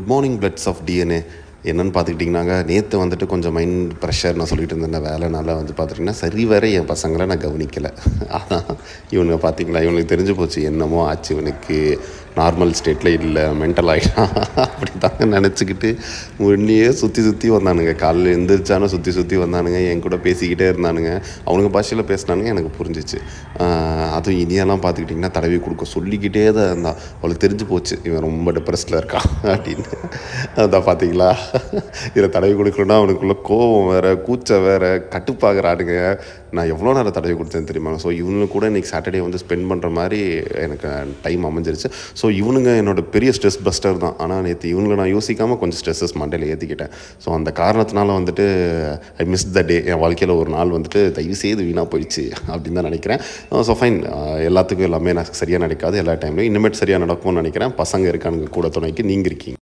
good morning bloods of DNA என்னென்னு பார்த்துக்கிட்டிங்கனாங்க நேற்று வந்துட்டு கொஞ்சம் மைண்ட் ப்ரெஷர் நான் சொல்லிட்டு இருந்தேன் வேலைனால வந்து பார்த்துட்டிங்கன்னா சரி வர என் பசங்களை நான் கவனிக்கலை ஆனால் இவனுங்க பார்த்தீங்களா இவனுக்கு தெரிஞ்சு போச்சு என்னமோ ஆச்சு இவனுக்கு நார்மல் ஸ்டேட்டில் இல்லை மென்டல் ஆகிட்டான் அப்படி தாங்க நினச்சிக்கிட்டு ஒன்றையே சுற்றி சுற்றி வந்தானுங்க காலையில் எழுந்திரிச்சானோ சுற்றி சுற்றி வந்தானுங்க என் கூட பேசிக்கிட்டே இருந்தானுங்க அவனுங்க பாஷையில் பேசினானுங்க எனக்கு புரிஞ்சிச்சு ஆஹ் அதுவும் இனியெல்லாம் பார்த்துக்கிட்டிங்கன்னா தடவி கொடுக்க சொல்லிக்கிட்டே தான் இருந்தான் அவளுக்கு தெரிஞ்சு போச்சு இவன் ரொம்ப டிப்ரெஸில் இருக்கான் அப்படின்னு அதான் பார்த்தீங்களா இதில் தடவி கொடுக்கணும்னா அவனுக்குள்ள கோவம் வேறு கூச்சம் வேறு கட்டுப்பாகிறானுங்க நான் எவ்வளோ நேரம் தடவி கொடுத்தேன் தெரியுமா ஸோ இவனுங்க கூட இன்றைக்கி சாட்டர்டே வந்து ஸ்பெண்ட் பண்ணுற மாதிரி எனக்கு டைம் அமைஞ்சிருச்சு ஸோ இவனுங்க என்னோட பெரிய ஸ்ட்ரெஸ் பஸ்டர் தான் ஆனால் நேற்று இவனுங்களை நான் யோசிக்காமல் கொஞ்சம் ஸ்ட்ரெஸ்ஸஸ் மண்டையில் ஏற்றிக்கிட்டேன் ஸோ அந்த காரணத்தினால வந்துட்டு ஐ மிஸ் த டே என் வாழ்க்கையில் ஒரு நாள் வந்துட்டு தயவு செய்து வீணாக போயிடுச்சு அப்படின்னு தான் நினைக்கிறேன் ஸோ ஃபைன் எல்லாத்துக்கும் எல்லாமே எனக்கு சரியாக நடக்காது எல்லா டைம்லையும் இனிமேட் சரியாக நடக்கும்னு நினைக்கிறேன் பசங்க இருக்கானுங்க கூட துணைக்கு நீங்கள் இருக்கீங்க